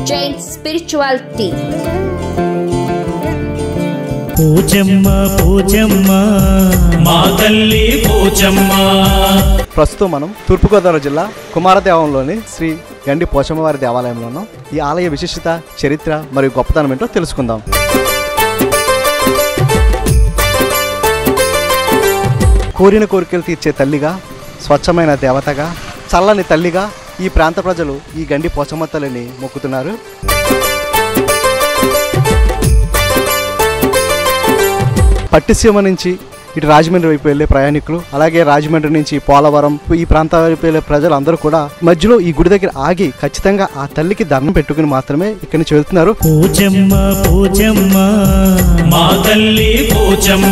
Jain spirituality Poojamma Poojamma మా తల్లి పోచమ్మ ప్రస్తుతం మనం తూర్పుగోదావరి జిల్లా కుమారదేవంలోని శ్రీ గండి పోచమ్మవారి దేవాలయంలో ఉన్నాం ఈ ఆలయ విశిష్టత చరిత్ర మరియు గొప్పతనం ఏంటో తెలుసుకుందాం కోరిన కోరికలు తీర్చే తల్లిగా స్వచ్ఛమైన దేవతగా చల్లని తల్లిగా ఈ ప్రాంత ప్రజలు ఈ గండి పోచమ్మ తల్లిని మొక్కుతున్నారు పట్టిసీమ నుంచి ఇటు రాజమండ్రి వైపు వెళ్ళే ప్రయాణికులు అలాగే రాజమండ్రి నుంచి పోలవరం ఈ ప్రాంత వైపు వెళ్ళే ప్రజలు అందరూ కూడా మధ్యలో ఈ గుడి దగ్గర ఆగి ఖచ్చితంగా ఆ తల్లికి దండం పెట్టుకుని మాత్రమే ఇక్కడి నుంచి వెళ్తున్నారు పూజమ్మ పూజమ్మ మా తల్లి పోచమ్మ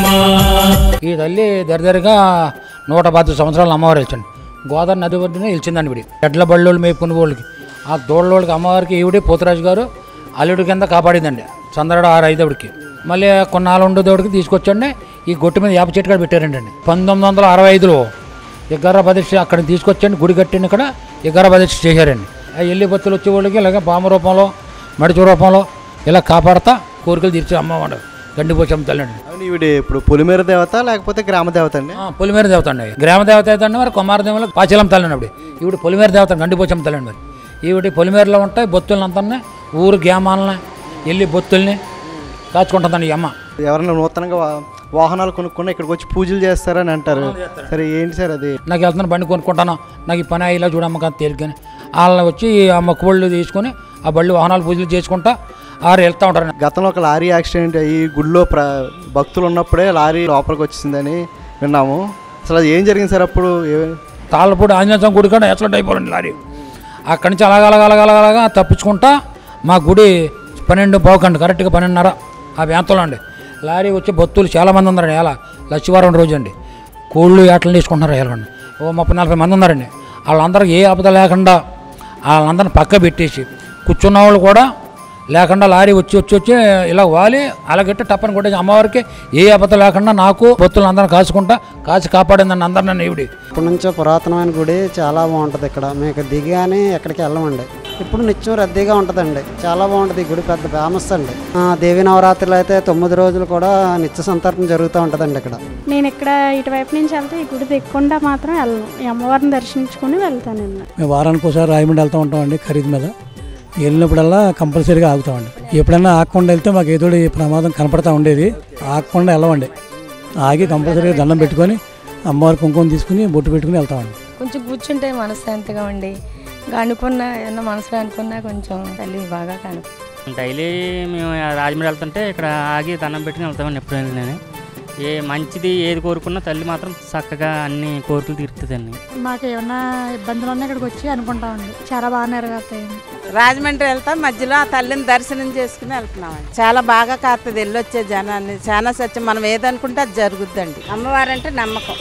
ఈ తల్లి దరిదరిగా నూట పది సంవత్సరాలు అమ్మవారు వెళ్చండి గోదావరి నది ఒడ్డునే వెళ్చిందండి ఇవిడి ఎడ్ల బళ్ళోళ్ళు మేపుకునే వాళ్ళకి ఆ దోళ్ళోళ్ళకి అమ్మవారికి ఈవిడే పోతురాజు గారు అల్లుడి కింద కాపాడిందండి చంద్రుడు ఆరు ఐదవుడికి మళ్ళీ కొన్నాళ్ళు ఉండేదోడికి తీసుకొచ్చండి ఈ గొట్టు మీద యాప చెట్టు కాడ పెట్టారండి అండి పంతొమ్మిది వందల అరవై ఐదులో ఎగ్గర ప్రదక్ష అక్కడ తీసుకొచ్చండి గుడి కట్టిన ఇక్కడ ఎగ్గర ప్రదక్ష చేశారండి ఆ ఎల్లి బత్తులు వచ్చే వాళ్ళకి ఇలాగ పాము రూపంలో మడిచి రూపంలో ఇలా కాపాడుతా కోరికలు తీర్చే అమ్మవాడు గండిపోచమ్మ తల్లి అండి అవును, ఈవిడ ఇప్పుడు పొలిమేర దేవత లేకపోతే గ్రామ దేవత అండి ఆ, పొలిమేర దేవత అండి గ్రామ దేవత అయితే అండి మరి కుమారదేవులకు పాచలం తల్లి అండి ఈవిడ పొలిమేర దేవత గండిపోచమ్మ తల్లి అండి మరి ఈవిడ పొలిమేరలో ఉంటాయి బొత్తులను అంతా ఊరు గ్రామాలని వెళ్ళి బొత్తుల్ని కాచుకుంటుందండి ఈ అమ్మ ఎవరైనా నూతనంగా వా- వాహనాలు కొనుక్కున్నా ఇక్కడికి వచ్చి పూజలు చేస్తారని అంటారు సరే ఏంటి సార్ అది నాకు వెళ్తున్నాను బండి కొనుక్కుంటాను నాకు ఈ పని ఇలా చూడమ్మ కాదు తేలికని వాళ్ళని వచ్చి ఆ మొక్కుబళ్ళు తీసుకొని ఆ బళ్ళు వాహనాలు పూజలు చేసుకుంటా ఆరు వెళ్తూ ఉంటారు గతంలో ఒక లారీ యాక్సిడెంట్ అయ్యి గుడిలో ప్ర భక్తులు ఉన్నప్పుడే లారీ లోపలికి వచ్చిందని విన్నాము అసలు అది ఏం జరిగింది సార్ అప్పుడు ఏ- తాళ్ళపూడి ఆంజనేయ స్వామి గుడి కాడ యాక్సిడెంట్ అయిపోయింది లారీ అక్కడి నుంచి అలాగ అలాగ అలాగ అలాగా తప్పించుకుంటా మా గుడి పన్నెండు పోకండి కరెక్ట్గా పన్నెండున్నర ఆ ప్రాంతంలో అండి లారీ వచ్చి భక్తులు చాలామంది ఉన్నారండి ఎలా లచ్చివారం రోజు అండి కోళ్ళు ఏటలు తీసుకుంటున్నారు వెళ్ళండి ఓ ముప్పై నలభై మంది ఉన్నారండి వాళ్ళందరూ ఏ ఆపద లేకుండా వాళ్ళందరిని పక్క పెట్టేసి కూర్చున్న వాళ్ళు కూడా లేకుండా లారీ వచ్చి వచ్చి వచ్చి ఇలా వాలి అలాగట్టి టప్పని కొట్టేసి అమ్మవారికి ఏ ఆపద లేకుండా నాకు భక్తులు అందరిని కాచుకుంటా కాచి కాపాడిందండి అందరిని నన్ను ఈవిడి ఇప్పటి నుంచో పురాతనమైన గుడి చాలా బాగుంటుంది ఇక్కడ మీకు దిగానే ఎక్కడికి వెళ్ళమండి ఇప్పుడు నిత్యం రద్దీగా ఉంటుందండి చాలా బాగుంటుంది ఈ గుడి పెద్ద ఫేమస్ అండి ఆ, దేవి నవరాత్రులు అయితే తొమ్మిది రోజులు కూడా నిత్య సంతర్పణ జరుగుతూ ఉంటుందండి ఇక్కడ నేను ఇక్కడ ఇటువైపు నుంచి వెళ్తే ఈ గుడి దిక్కుండా మాత్రం వెళ్ళను ఈ అమ్మవారిని దర్శించుకుని వెళ్తానండి మేము వారానికి ఒకసారి రాయమండ్రి వెళ్తూ ఉంటామండి ఖరీదు మీద వెళ్ళినప్పుడల్లా కంపల్సరీగా ఆగుతామండి ఎప్పుడైనా ఆగకుండా వెళ్తే మాకు ఏదో ఈ ప్రమాదం కనపడతా ఉండేది ఆగకుండా వెళ్ళమండి ఆగి కంపల్సరీగా దండం పెట్టుకొని అమ్మవారి కుంకుమ తీసుకుని బొట్టు పెట్టుకుని వెళ్తామండి కొంచెం కూర్చుంటే మనశ్శాంతిగా ఉండి ఇంకా అనుకున్న ఏమన్నా మనసులో అనుకున్నా కొంచెం తల్లి బాగా కనుక డైలీ మేము రాజమండ్రి వెళ్తుంటే ఇక్కడ ఆగి దండం పెట్టుకుని వెళ్తామండి ఎప్పుడు వెళ్ళినా ఏ మంచిది ఏది కోరుకున్నా తల్లి మాత్రం చక్కగా అన్ని కోరికలు తీరుతుందండి మాకు ఏమన్నా ఇబ్బందులు ఉన్నా ఇక్కడికి వచ్చి అనుకుంటామండి చాలా బాగా నెరవేరుతాయండి రాజమండ్రి వెళ్తాం మధ్యలో ఆ తల్లిని దర్శనం చేసుకుని వెళ్తున్నామండి చాలా బాగా కాస్తుంది వెళ్ళొచ్చే జనాన్ని చాలా సత్యం మనం ఏదనుకుంటే అది జరుగుద్దండి అమ్మవారంటే నమ్మకం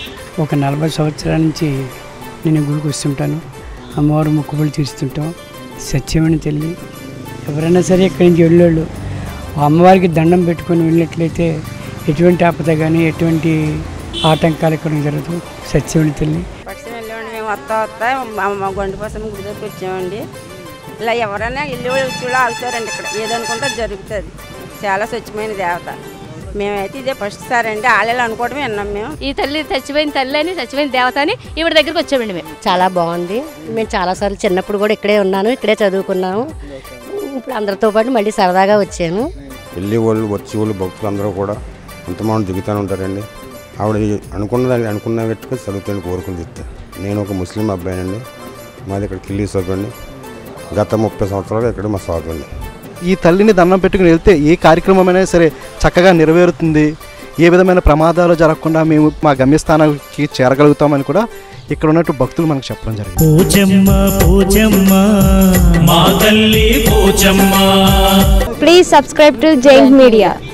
ఒక నలభై సంవత్సరాల నుంచి నేను గుడికి వస్తుంటాను అమ్మవారు మొక్కుబడి తీరుస్తుంటాం సత్యమని తల్లి ఎవరైనా సరే ఇక్కడి నుంచి వెళ్ళేళ్ళు అమ్మవారికి దండం పెట్టుకొని వెళ్ళినట్లయితే ఎటువంటి ఆపద కానీ ఎటువంటి ఆటంకాలు ఇక్కడ జరగదు సత్యమని తల్లి పక్షం వెళ్ళామండి మేము వస్తా వస్తా మా గొండు కోసం గుడి దగ్గరికి వచ్చామండి ఇలా ఎవరైనా ఇల్లు కూడా ఆగుతారండి ఇక్కడ ఏదనుకుంటే అది జరుగుతుంది చాలా స్వచ్ఛమైన దేవత మేమైతే ఇదే ఫస్ట్ సారి అండి ఆలయాలు అనుకోవడమే విన్నాం మేము ఈ తల్లి చచ్చిపోయిన తల్లి అని చచ్చిపోయిన దేవత అని ఈవిడ దగ్గరికి వచ్చామండి మేము చాలా బాగుంది మేము చాలాసార్లు చిన్నప్పుడు కూడా ఇక్కడే ఉన్నాను ఇక్కడే చదువుకున్నాము ఇప్పుడు అందరితో పాటు మళ్ళీ సరదాగా వచ్చాను వెళ్ళే వాళ్ళు వచ్చే వాళ్ళు భక్తులు అందరూ కూడా ఎంతమంది దిగుతూనే ఉంటారండి ఆవిడ అనుకున్నదాన్ని అనుకున్నట్టుగా చదువుతాను కోరుకుని చెప్తాను నేను ఒక ముస్లిం అబ్బాయినండి మాది ఇక్కడ కిల్లీ షాప్ అండి గత ముప్పై సంవత్సరాలు ఇక్కడ మా షాప్ అండి ఈ తల్లిని దండం పెట్టుకుని వెళ్తే ఏ కార్యక్రమమైనా సరే చక్కగా నెరవేరుతుంది ఏ విధమైన ప్రమాదాలు జరగకుండా మేము మా గమ్యస్థానానికి చేరగలుగుతామని కూడా ఇక్కడ ఉన్నట్టు భక్తులు మనకు చెప్పడం జరిగింది పూజమ్మ పూజమ్మ మా తల్లి Pochamma Please subscribe to Jain Media.